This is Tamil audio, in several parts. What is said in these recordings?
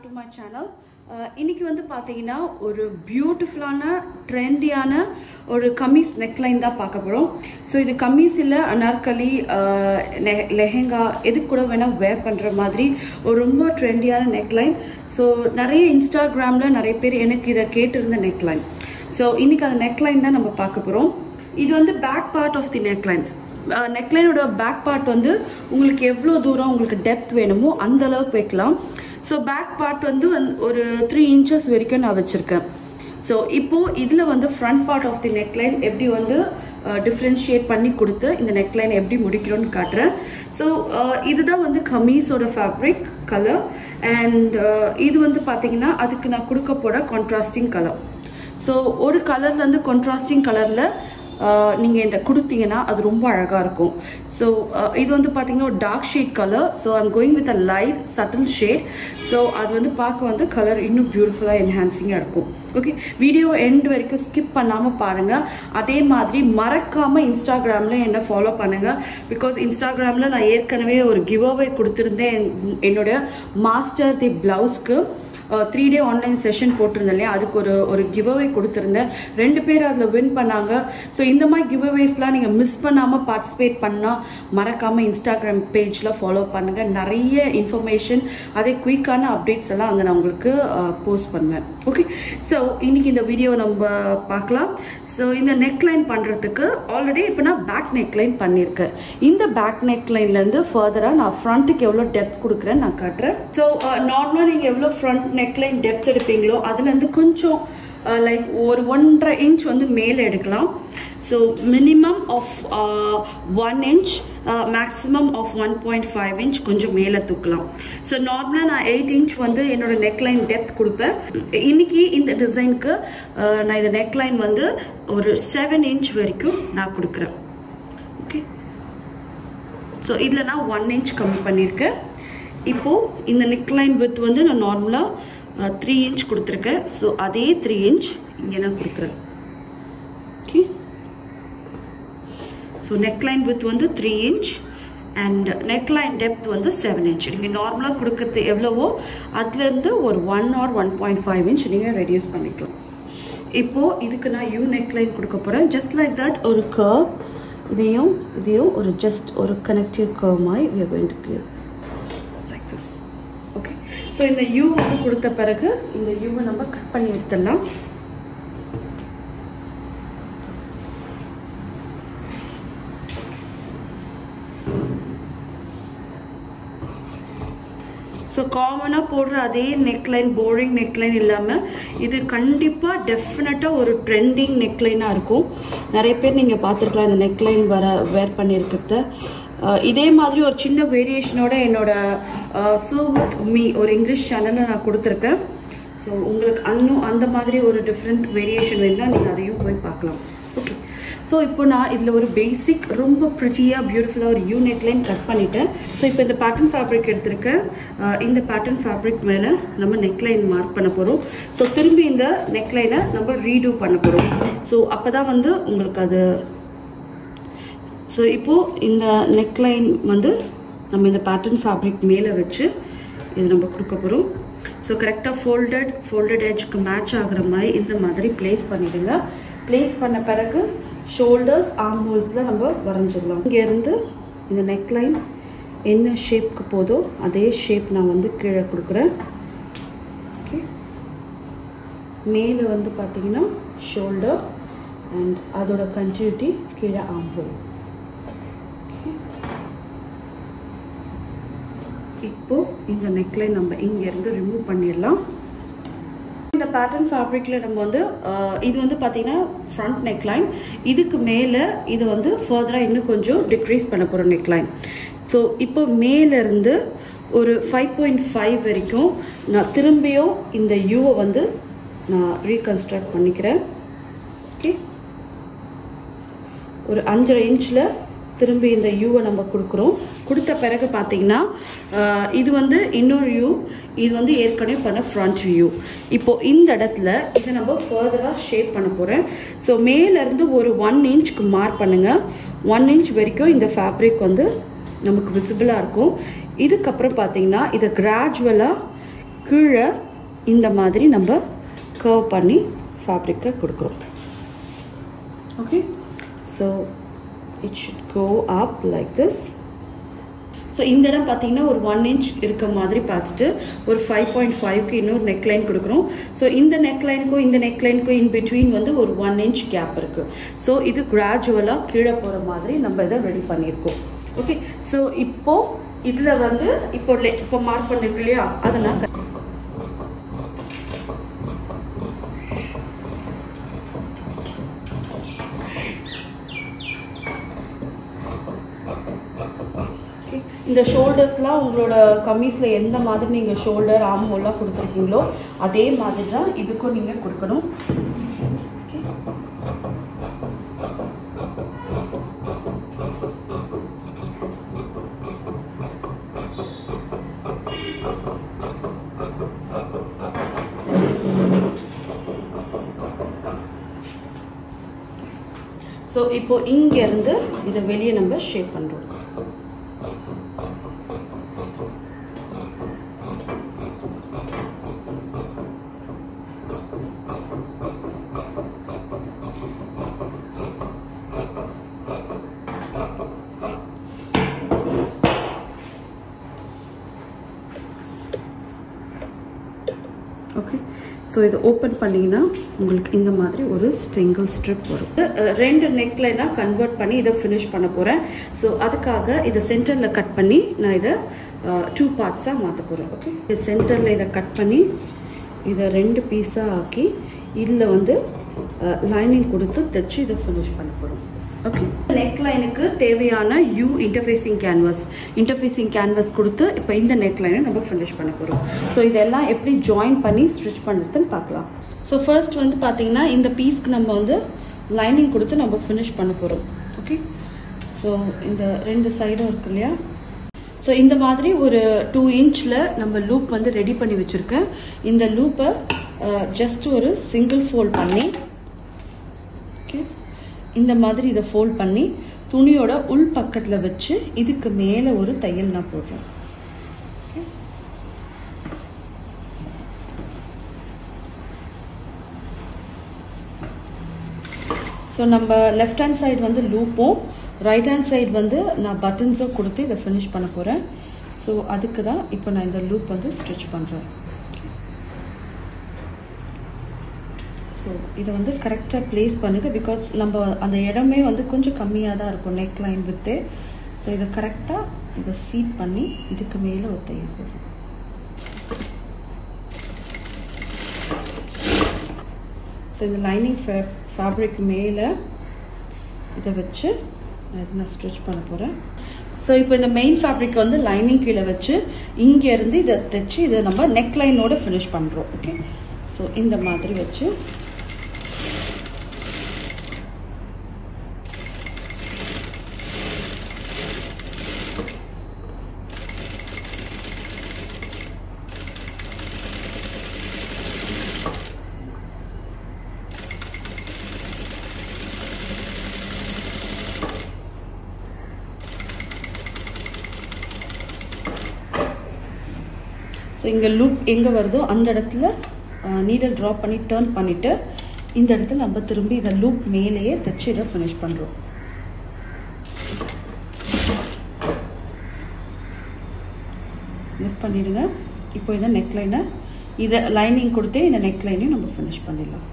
டு மை சேனல் இன்னைக்கு வந்து பார்த்தீங்கன்னா ஒரு பியூட்டிஃபுல்லான ட்ரெண்டியான ஒரு கமீஸ் நெக்லைன் தான் பார்க்க போகிறோம் ஸோ இது கமீஸ் இல்லை அனார்கலி லெஹெங்கா எதுக்கு கூட வேணால் வேர் பண்ணுற மாதிரி ஒரு ரொம்ப ட்ரெண்டியான நெக்லைன் ஸோ நிறைய இன்ஸ்டாகிராமில் நிறைய பேர் எனக்கு இதை கேட்டிருந்த நெக்லைன் ஸோ இன்னைக்கு அந்த நெக்லைன் தான் நம்ம பார்க்க போகிறோம் இது வந்து back part of the neckline நெக்லைனோட பேக் பார்ட் வந்து உங்களுக்கு எவ்வளோ தூரம் உங்களுக்கு டெப்த் வேணுமோ அந்த அளவுக்கு வைக்கலாம் ஸோ பேக் பார்ட் வந்து வந்து ஒரு த்ரீ இன்ச்சஸ் வரைக்கும் நான் வச்சுருக்கேன் ஸோ இப்போது இதில் வந்து front part of the neckline எப்படி வந்து டிஃப்ரென்ஷியேட் பண்ணி கொடுத்து இந்த நெக்லைன் எப்படி முடிக்கிறோன்னு காட்டுறேன் ஸோ இதுதான் வந்து கமீஸோட ஃபேப்ரிக் கலர் அண்ட் இது வந்து பார்த்தீங்கன்னா அதுக்கு நான் கொடுக்க போகிற கான்ட்ராஸ்டிங் கலர் ஸோ ஒரு கலர்லேருந்து கான்ட்ராஸ்டிங் கலரில் நீங்கள் இந்த கொடுத்தீங்கன்னா அது ரொம்ப அழகாக இருக்கும் ஸோ இது வந்து பார்த்தீங்கன்னா ஒரு dark shade colour so I'm going with a light subtle shade so அது வந்து பார்க்க வந்து கலர் இன்னும் பியூட்டிஃபுல்லாக என்ஹான்சிங்காக இருக்கும் ஓகே வீடியோ எண்ட் வரைக்கும் ஸ்கிப் பண்ணாமல் பாருங்கள் அதே மாதிரி மறக்காமல் இன்ஸ்டாகிராமில் என்னை ஃபாலோ பண்ணுங்கள் பிகாஸ் இன்ஸ்டாகிராமில் நான் ஏற்கனவே ஒரு கிவ் அவே கொடுத்துருந்தேன் என்னோட மாஸ்டர் தி ப்ளவுஸ்க்கு த்ரீ டே ஆன்லைன் செஷன் போட்டிருந்தேன் இல்லையா அதுக்கு ஒரு ஒரு கிவ் அவே கொடுத்துருந்தேன் ரெண்டு பேர் அதில் வின் பண்ணாங்க ஸோ இந்த மாதிரி கிவ் அவேஸ்லாம் நீங்கள் மிஸ் பண்ணாமல் பார்ட்டிசிபேட் பண்ணால் மறக்காமல் இன்ஸ்டாகிராம் பேஜில் ஃபாலோ பண்ணுங்கள் நிறைய இன்ஃபர்மேஷன் அதே குயிக்கான அப்டேட்ஸ் எல்லாம் அங்கே நான் உங்களுக்கு போஸ்ட் பண்ணுவேன் ஓகே ஸோ இன்னைக்கு இந்த வீடியோ நம்ம பார்க்கலாம் ஸோ இந்த நெக்லைன் பண்ணுறதுக்கு ஆல்ரெடி இப்போ நான் பேக் நெக்லைன் பண்ணியிருக்கேன் இந்த பேக் நெக்லைன்லேருந்து ஃபர்தராக நான் ஃப்ரண்ட்டுக்கு எவ்வளோ டெப்த் கொடுக்குறேன்னு நான் காட்டுறேன் ஸோ நார்மலாக நீங்கள் எவ்வளோ ஃப்ரண்ட் நெக்லைன் டெப்த் எடுப்பீங்களோ அதுலேருந்து கொஞ்சம் லைக் ஒரு ஒன்றரை இன்ச் வந்து மேலே எடுக்கலாம் so minimum of one inch maximum of one point five inch கொஞ்சம் மேலே தூக்கலாம் ஸோ நார்மலாக நான் எயிட் இன்ச் வந்து என்னோட நெக்லைன் டெப்த் கொடுப்பேன் இன்னைக்கு இந்த டிசைனுக்கு நான் இந்த நெக்லைன் வந்து ஒரு செவன் இன்ச் வரைக்கும் நான் கொடுக்குறேன் ஓகே ஸோ இதில் நான் ஒன் இன்ச் கம்மி பண்ணியிருக்கேன் இப்போது இந்த நெக்லைன் வித் வந்து நான் நார்மலாக த்ரீ இன்ச் கொடுத்துருக்கேன் ஸோ அதே த்ரீ இன்ச் இங்கே நான் கொடுக்குறேன் ஓகே ஸோ நெக்லைன் வித் வந்து three inch and neckline depth வந்து செவன் இன்ச் நீங்கள் நார்மலாக கொடுக்கறது எவ்வளவோ அதுலேருந்து ஒரு one or one point five inch நீங்கள் ரெடியூஸ் பண்ணிக்கலாம் இப்போது இதுக்கு நான் யூ நெக்லைன் கொடுக்க போகிறேன் ஜஸ்ட் லைக் தட் ஒரு கர்வ் இதையும் இதையும் ஒரு ஜஸ்ட் ஒரு கனெக்டிவ் கர்வ் மாதிரி we are going to give like this okay so இந்த யூ வந்து கொடுத்த பிறகு இந்த யூவை நம்ம கட் பண்ணி எடுத்துடலாம் ஸோ காமனாக போடுற அதே நெக்லைன் போரிங் நெக்லைன் இல்லாமல் இது கண்டிப்பாக டெஃபினட்டாக ஒரு ட்ரெண்டிங் நெக்லைனாக இருக்கும் நிறைய பேர் நீங்கள் பார்த்துருக்கலாம் இந்த நெக்லைன் வர வேர் பண்ணியிருக்கிறத இதே மாதிரி ஒரு சின்ன வேரியேஷனோட என்னோட சோ வித் மீ ஒரு இங்கிலீஷ் சேனலில் நான் கொடுத்துருக்கேன் ஸோ உங்களுக்கு இன்னும் அந்த மாதிரி ஒரு டிஃப்ரெண்ட் வேரியேஷன் வேணுன்னா நீங்கள் அதையும் போய் பார்க்கலாம் ஓகே ஸோ இப்போ நான் இதில் ஒரு பேசிக் ரொம்ப ப்ரிட்டியாக பியூட்டிஃபுல்லாக ஒரு யூ நெக்லைன் கட் பண்ணிட்டேன் ஸோ இப்போ இந்த பேட்டர்ன் ஃபேப்ரிக் எடுத்திருக்கேன் இந்த பேட்டர்ன் ஃபேப்ரிக் மேலே நம்ம நெக்லைன் மார்க் பண்ண போகிறோம் ஸோ திரும்பி இந்த நெக்லைனை நம்ம ரீடூ பண்ண போகிறோம் ஸோ அப்போ தான் வந்து உங்களுக்கு அது ஸோ இப்போது இந்த நெக்லைன் வந்து நம்ம இந்த பேட்டர்ன் ஃபேப்ரிக் மேலே வச்சு இது நம்ம கொடுக்க போகிறோம் ஸோ கரெக்டாக ஃபோல்டட் ஃபோல்டட் எட்ஜ்க்கு மேட்ச் ஆகிற மாதிரி இந்த மாதிரி ப்ளேஸ் பண்ணிவிடுங்க ப்ளேஸ் பண்ண பிறகு ஷோல்டர்ஸ் ஆர்ம் ஹோல்ஸில் நம்ம வரைஞ்சிடலாம் இங்கேருந்து இந்த நெக்லைன் என்ன ஷேப்க்கு போதோ அதே ஷேப் நான் வந்து கீழே கொடுக்குறேன் ஓகே மேலே வந்து பார்த்தீங்கன்னா ஷோல்டர் அண்ட் அதோட கண்டினியூட்டி கீழே ஆர்ம் ஹோல் இப்போ இந்த நெக்லைன் நம்ம இங்கேருந்து ரிமூவ் பண்ணிடலாம் இந்த பேட்டர்ன் ஃபேப்ரிக்கில் நம்ம வந்து இது வந்து பார்த்தீங்கன்னா ஃப்ரண்ட் நெக்லைன் இதுக்கு மேலே இது வந்து ஃபர்தராக இன்னும் கொஞ்சம் டிக்ரீஸ் பண்ண போகிற நெக்லைன் ஸோ இப்போ மேலேருந்து ஒரு ஃபைவ் பாயிண்ட் ஃபைவ் வரைக்கும் நான் திரும்பியும் இந்த யூவை வந்து நான் ரீகன்ஸ்ட்ரக்ட் பண்ணிக்கிறேன் ஓகே ஒரு அஞ்சரை இன்ச்சில் திரும்பி இந்த யூவை நம்ம கொடுக்குறோம் கொடுத்த பிறகு பார்த்தீங்கன்னா இது வந்து இன்னொரு யூ இது வந்து ஏற்கனவே பண்ண ஃப்ரண்ட் வியூ இப்போது இந்த இடத்துல இதை நம்ம ஃபர்தராக ஷேப் பண்ண போகிறேன் ஸோ மேலேருந்து ஒரு ஒன் இன்ச்க்கு மார்க் பண்ணுங்கள் ஒன் இன்ச் வரைக்கும் இந்த ஃபேப்ரிக் வந்து நமக்கு விசிபிளாக இருக்கும் இதுக்கப்புறம் பார்த்தீங்கன்னா இதை கிராஜுவலாக கீழே இந்த மாதிரி நம்ம கர்வ் பண்ணி ஃபேப்ரிக்கை கொடுக்குறோம் okay so it should go up like this so இந்த இடம் பார்த்தீங்கன்னா ஒரு ஒன் இன்ச் இருக்க மாதிரி பார்த்துட்டு ஒரு ஃபைவ் பாயிண்ட் ஃபைவ்க்கு இன்னொரு நெக்லைன் கொடுக்குறோம் ஸோ இந்த நெக்லைனுக்கும் இந்த நெக்லைனுக்கும் இன் பிட்வீன் வந்து ஒரு ஒன் இன்ச் கேப் இருக்குது ஸோ இது கிராஜுவலாக கீழே போகிற மாதிரி நம்ம இதை ரெடி பண்ணியிருக்கோம் ஓகே ஸோ இப்போ இதில் வந்து இப்போ le- இப்போ மார்க் பண்ணிருக்கு இல்லையா அதை நான் க- Okay. இந்த ஷோல்டர்ஸ்லாம் உங்களோட கம்மீஸில் எந்த மாதிரி நீங்கள் ஷோல்டர் ஆம் ஹோல்லாம் கொடுத்துருக்கீங்களோ அதே மாதிரி தான் இதுக்கும் நீங்கள் கொடுக்கணும் Okay. ஸோ இப்போ இங்கேருந்து இதை வெளியே நம்ம ஷேப் பண்ணுறோம் ஓகே ஸோ இதை ஓப்பன் பண்ணிங்கன்னா உங்களுக்கு இந்த மாதிரி ஒரு ஸ்ட்ரிங்கிள் ஸ்ட்ரிப் வரும் அஹ் ரெண்டு நெக்லைனாக கன்வெர்ட் பண்ணி இதை ஃபினிஷ் பண்ண போகிறேன் ஸோ அதுக்காக இதை சென்டரில் கட் பண்ணி நான் இதை டூ பார்ட்ஸாக மாற்ற போகிறேன் ஓகே இது சென்டரில் இதை கட் பண்ணி இதை ரெண்டு பீஸாக ஆக்கி இதில் வந்து லைனிங் கொடுத்து தைச்சு இதை ஃபினிஷ் பண்ண போகிறோம் ஓகே நெக் லைனுக்கு தேவையான U interfacing canvas interfacing canvas கொடுத்து இப்போ இந்த நெக் லைனை நம்ம ஃபினிஷ் பண்ண போகிறோம் ஸோ இதெல்லாம் எப்படி ஜாயின் பண்ணி ஸ்டிச் பண்ணுறதுன்னு பார்க்கலாம் ஸோ ஃபர்ஸ்ட் வந்து பார்த்தீங்கன்னா இந்த பீஸ்க்கு நம்ம வந்து லைனிங் கொடுத்து நம்ம ஃபினிஷ் பண்ண போகிறோம் ஓகே ஸோ இந்த ரெண்டு சைடும் இருக்கு இல்லையா ஸோ இந்த மாதிரி ஒரு டூ இன்ச்சில் நம்ம லூப் வந்து ரெடி பண்ணி வச்சுருக்கேன் இந்த லூப்பை ஜஸ்ட் ஒரு சிங்கிள் ஃபோல்ட் பண்ணி ஓகே இந்த மாதிரி இதை ஃபோல்ட் பண்ணி துணியோட உள் பக்கத்தில் வச்சு இதுக்கு மேலே ஒரு தையல் நான் போடுறேன் Okay. ஸோ நம்ம லெஃப்ட் ஹேண்ட் சைடு வந்து லூப்பும் ரைட் ஹேண்ட் சைடு வந்து நான் பட்டன்ஸும் கொடுத்து இதை ஃபினிஷ் பண்ண போகிறேன் ஸோ அதுக்கு தான் இப்போ நான் இந்த லூப் வந்து ஸ்டிச் பண்ணுறேன் ஸோ இதை வந்து கரெக்டாக ப்ளேஸ் பண்ணுங்க பிகாஸ் நம்ம அந்த இடமே வந்து கொஞ்சம் கம்மியாக தான் இருக்கும் நெக் லைன் வித்து ஸோ இதை கரெக்டாக இதை சீட் பண்ணி இதுக்கு மேலே ஒரு தையல் போடுறோம் ஸோ இந்த லைனிங் ஃபே ஃபேப்ரிக் மேலே இதை வச்சு நான் இதை நான் ஸ்டிச் பண்ண போகிறேன் ஸோ இப்போ இந்த மெயின் ஃபேப்ரிக் வந்து லைனிங் கீழே வச்சு இங்கேருந்து இதை தைச்சு இதை நம்ம நெக் லைனோட ஃபினிஷ் பண்ணுறோம் ஓகே ஸோ இந்த மாதிரி வச்சு ஸோ இங்கே லூப் எங்கே வருதோ அந்த இடத்துல நீடல் ட்ராப் பண்ணி டேர்ன் பண்ணிவிட்டு இந்த இடத்துல நம்ம திரும்பி இதை லூப் மேலேயே தைச்சு இதை ஃபினிஷ் பண்ணுறோம் லிஃப்ட் பண்ணிடுங்க இப்போ இதை நெக் லைனை இதை லைனிங் கொடுத்தே இந்த நெக் லைனையும் நம்ம ஃபினிஷ் பண்ணிடலாம்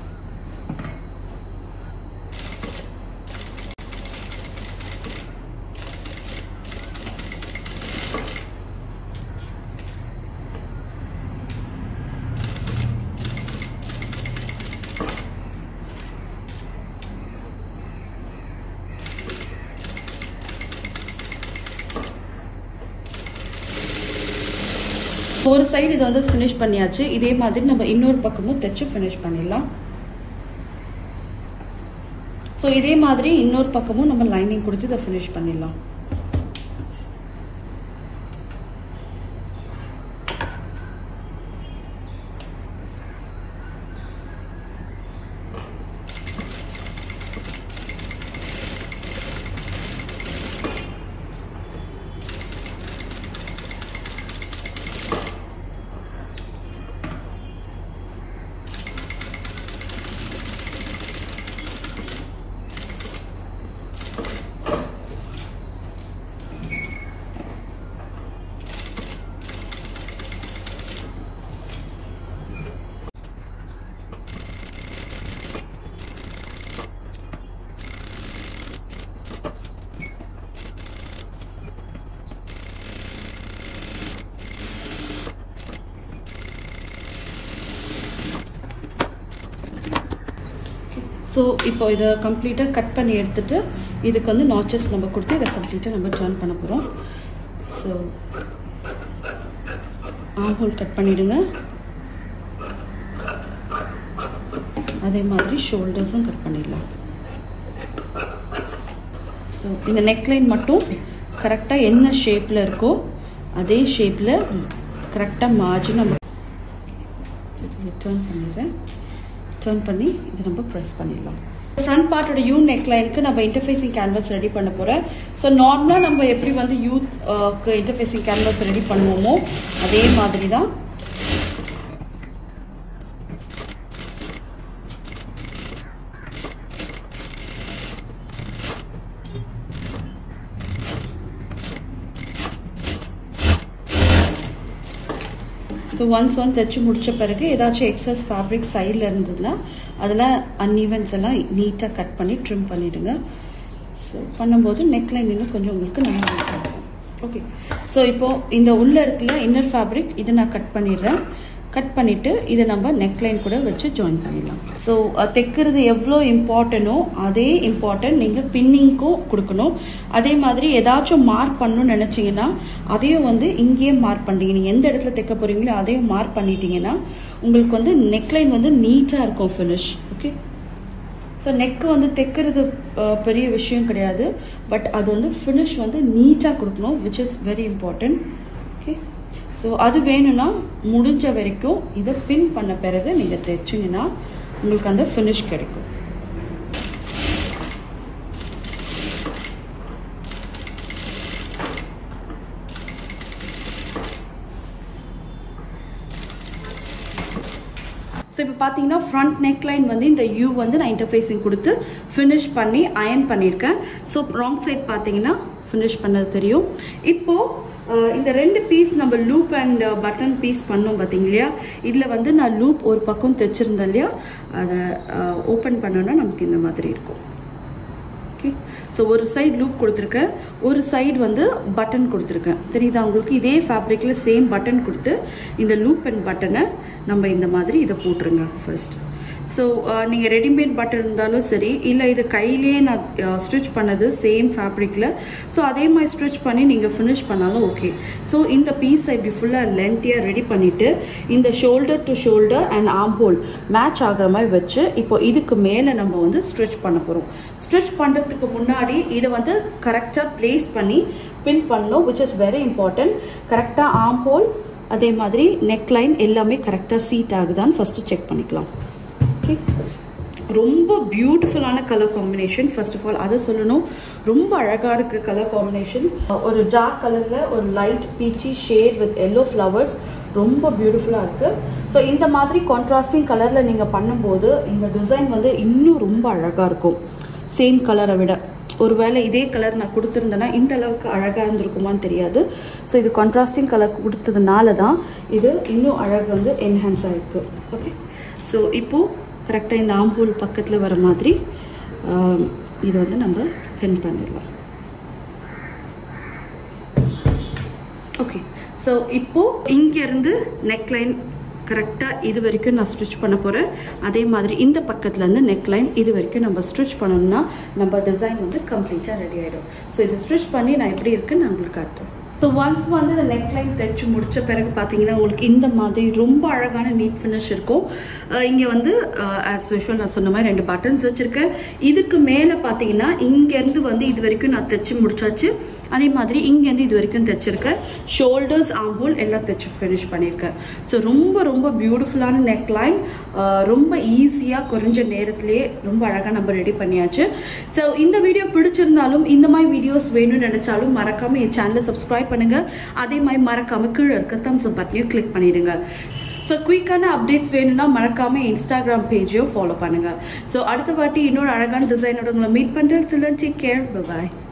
ஒரு சைடு இதை வந்து ஃபினிஷ் பண்ணியாச்சு இதே மாதிரி நம்ம இன்னொரு பக்கமும் தைச்சு ஃபினிஷ் பண்ணிடலாம் ஸோ இதே மாதிரி இன்னொரு பக்கமும் நம்ம லைனிங் கொடுத்து இதை ஃபினிஷ் பண்ணிடலாம் ஸோ இப்போ இதை கம்ப்ளீட்டாக கட் பண்ணி எடுத்துட்டு இதுக்கு வந்து நாச்சஸ் நம்ம கொடுத்து இதை கம்ப்ளீட்டாக நம்ம ஜாயின் பண்ண போகிறோம் ஸோ ஆம்ஹோல் கட் பண்ணிடுங்க அதே மாதிரி ஷோல்டர்ஸும் கட் பண்ணிடலாம் ஸோ இந்த நெக்லைன் மட்டும் கரெக்டாக என்ன ஷேப்பில் இருக்கோ அதே ஷேப்பில் கரெக்டாக மார்ஜின் நம்ம டேர்ன் பண்ணிடுறேன் டேர்ன் பண்ணி இதை நம்ம ப்ரெஸ் பண்ணிடலாம் ஃப்ரண்ட் பார்ட்டோட யூ நெக்லைனுக்கு நம்ம இன்டர்ஃபேஸிங் கேன்வாஸ் ரெடி பண்ண போகிறேன் ஸோ நார்மலாக நம்ம எப்படி வந்து யூத் இன்டர்ஃபேஸிங் கேன்வாஸ் ரெடி பண்ணுவோமோ அதே மாதிரி தான் ஸோ ஒன்ஸ் ஒன் தைச்சு முடிச்ச பிறகு ஏதாச்சும் எக்ஸஸ் ஃபேப்ரிக் சைடில் இருந்ததுன்னா அதெல்லாம் அன்இவன்ஸ் எல்லாம் நீட்டாக கட் பண்ணி ட்ரிம் பண்ணிவிடுங்க ஸோ பண்ணும்போது நெக்லைன் இன்னும் கொஞ்சம் உங்களுக்கு நல்லா இருக்கும் ஓகே ஸோ இப்போது இந்த உள்ளே இருக்குல்ல இன்னர் ஃபேப்ரிக் இதை நான் கட் பண்ணிடுறேன் கட் பண்ணிவிட்டு இதை நம்ம நெக்லைன் கூட வச்சு ஜாயின் பண்ணிடலாம் ஸோ தைக்கிறது எவ்வளோ இம்பார்ட்டனோ அதே இம்பார்ட்டன்ட் நீங்கள் பின்னிங்க்கும் கொடுக்கணும் அதே மாதிரி ஏதாச்சும் மார்க் பண்ணணும்னு நினச்சிங்கன்னா அதையும் வந்து இங்கேயே மார்க் பண்ணுறீங்க நீங்கள் எந்த இடத்துல தைக்க போகிறீங்களோ அதையும் மார்க் பண்ணிட்டீங்கன்னா உங்களுக்கு வந்து நெக்லைன் வந்து நீட்டாக இருக்கும் ஃபினிஷ் ஓகே ஸோ நெக்கு வந்து தைக்கிறது பெரிய விஷயம் கிடையாது பட் அது வந்து ஃபினிஷ் வந்து நீட்டாக கொடுக்கணும் which is very important okay so அது வேணும்னா முடிஞ்ச வரைக்கும் இதை பின் பண்ண பிறகு நீங்கள் தைச்சிங்கன்னா உங்களுக்கு அந்த ஃபினிஷ் கிடைக்கும் ஸோ இப்போ பார்த்தீங்கன்னா ஃப்ரண்ட் நெக் லைன் வந்து இந்த யூ வந்து நான் இன்டர்ஃபேஸிங் கொடுத்து ஃபினிஷ் பண்ணி அயன் பண்ணியிருக்கேன் ஸோ ராங் சைட் பார்த்தீங்கன்னா ஃபினிஷ் பண்ணது தெரியும் இப்போது இந்த ரெண்டு பீஸ் நம்ம லூப் அண்ட் பட்டன் பீஸ் பண்ணோம் பார்த்தீங்க இல்லையா இதில் வந்து நான் லூப் ஒரு பக்கம் தைச்சிருந்தேன் இல்லையா அதை ஓப்பன் பண்ணோன்னா நமக்கு இந்த மாதிரி இருக்கும் ஓகே ஸோ ஒரு சைடு லூப் கொடுத்துருக்கேன் ஒரு சைடு வந்து பட்டன் கொடுத்துருக்கேன் தெரியுதா உங்களுக்கு இதே ஃபேப்ரிக்கில் சேம் பட்டன் கொடுத்து இந்த லூப் அண்ட் பட்டனை நம்ம இந்த மாதிரி இதை போட்டுருங்க ஃபர்ஸ்ட் ஸோ நீங்கள் ரெடிமேட் பட்டன் இருந்தாலும் சரி இல்லை இது கையிலேயே நான் ஸ்டிச் பண்ணது சேம் ஃபேப்ரிக்கில் ஸோ அதே மாதிரி ஸ்டிச் பண்ணி நீங்கள் ஃபினிஷ் பண்ணாலும் ஓகே ஸோ இந்த பீஸை இப்படி ஃபுல்லாக லென்த்தியாக ரெடி பண்ணிவிட்டு இந்த shoulder to shoulder and arm hole match ஆகிற மாதிரி வச்சு இப்போ இதுக்கு மேலே நம்ம வந்து ஸ்ட்ரிச் பண்ண போகிறோம் ஸ்ட்ரிச் பண்ணுறதுக்கு முன்னாடி இதை வந்து கரெக்டாக ப்ளேஸ் பண்ணி பின் பண்ணணும் விச் இஸ் வெரி இம்பார்ட்டன்ட் கரெக்டாக ஆர்ம் ஹோல் அதே மாதிரி நெக் லைன் எல்லாமே கரெக்டாக சீட் ஆகுதான்னு ஃபஸ்ட்டு செக் பண்ணிக்கலாம் ஓகே ரொம்ப பியூட்டிஃபுல்லான colour combination first of all அதை சொல்லணும் ரொம்ப அழகாக இருக்குது கலர் காம்பினேஷன் ஒரு டார்க் கலரில் ஒரு light peachy shade with yellow flowers ரொம்ப பியூட்டிஃபுல்லாக இருக்குது ஸோ இந்த மாதிரி கான்ட்ராஸ்டிங் கலரில் நீங்கள் பண்ணும்போது இந்த டிசைன் வந்து இன்னும் ரொம்ப அழகாக இருக்கும் சேம் கலரை விட ஒருவேளை இதே கலர் நான் கொடுத்துருந்தேன்னா இந்த அளவுக்கு அழகாக இருந்திருக்குமான்னு தெரியாது ஸோ இது கான்ட்ராஸ்டிங் கலர் கொடுத்ததுனால தான் இது இன்னும் அழகு வந்து என்ஹான்ஸ் ஆகிருக்கு ஓகே ஸோ இப்போது கரெக்டாக இந்த ஆம்பூல் பக்கத்தில் வர மாதிரி இது வந்து நம்ம பின் பண்ணிடலாம் ஓகே ஸோ இப்போது இங்கேருந்து நெக்லைன் கரெக்டாக இது வரைக்கும் நான் ஸ்டிச் பண்ண போகிறேன் அதே மாதிரி இந்த பக்கத்துலேருந்து நெக்லைன் இது வரைக்கும் நம்ம ஸ்டிச் பண்ணோம்னா நம்ம டிசைன் வந்து கம்ப்ளீட்டாக ரெடி ஆகிடும் ஸோ இது ஸ்டிச் பண்ணி நான் எப்படி இருக்குன்னு நான் உங்களுக்கு காட்டுறேன் ஸோ ஒன்ஸ் வந்து இந்த நெக்லைன் தைச்சு முடிச்ச பிறகு பார்த்தீங்கன்னா உங்களுக்கு இந்த மாதிரி ரொம்ப அழகான நீட் ஃபினிஷ் இருக்கும் இங்கே வந்து ஆஸ் யூஷுவல் நான் சொன்ன மாதிரி ரெண்டு பட்டன்ஸ் வச்சுருக்கேன் இதுக்கு மேலே பார்த்தீங்கன்னா இங்கேருந்து வந்து இது வரைக்கும் நான் தைச்சு முடிச்சாச்சு அதே மாதிரி இங்கேருந்து இது வரைக்கும் தைச்சிருக்கேன் ஷோல்டர்ஸ் ஆம்போல் எல்லாம் தைச்சு ஃபினிஷ் பண்ணியிருக்கேன் ஸோ ரொம்ப ரொம்ப பியூட்டிஃபுல்லான நெக் லைன் ரொம்ப ஈஸியாக குறைஞ்ச நேரத்திலே ரொம்ப அழகாக நம்ம ரெடி பண்ணியாச்சு ஸோ இந்த வீடியோ பிடிச்சிருந்தாலும் இந்த மாதிரி வீடியோஸ் வேணும்னு நினச்சாலும் மறக்காமல் என் சேனலை சப்ஸ்கிரைப் பண்ணுங்கள் அதே மாதிரி மறக்காமல் கீழே இருக்க தம்ஸ் பற்றியும் கிளிக் பண்ணிவிடுங்க ஸோ குயிக்கான அப்டேட்ஸ் வேணும்னா மறக்காம இன்ஸ்டாகிராம் பேஜையும் ஃபாலோ பண்ணுங்க ஸோ அடுத்த வாட்டி இன்னொரு அழகான டிசைனோட உங்களை மீட் பண்ணுறேன் சில்ட்ரன் டேக் கேர் பாய்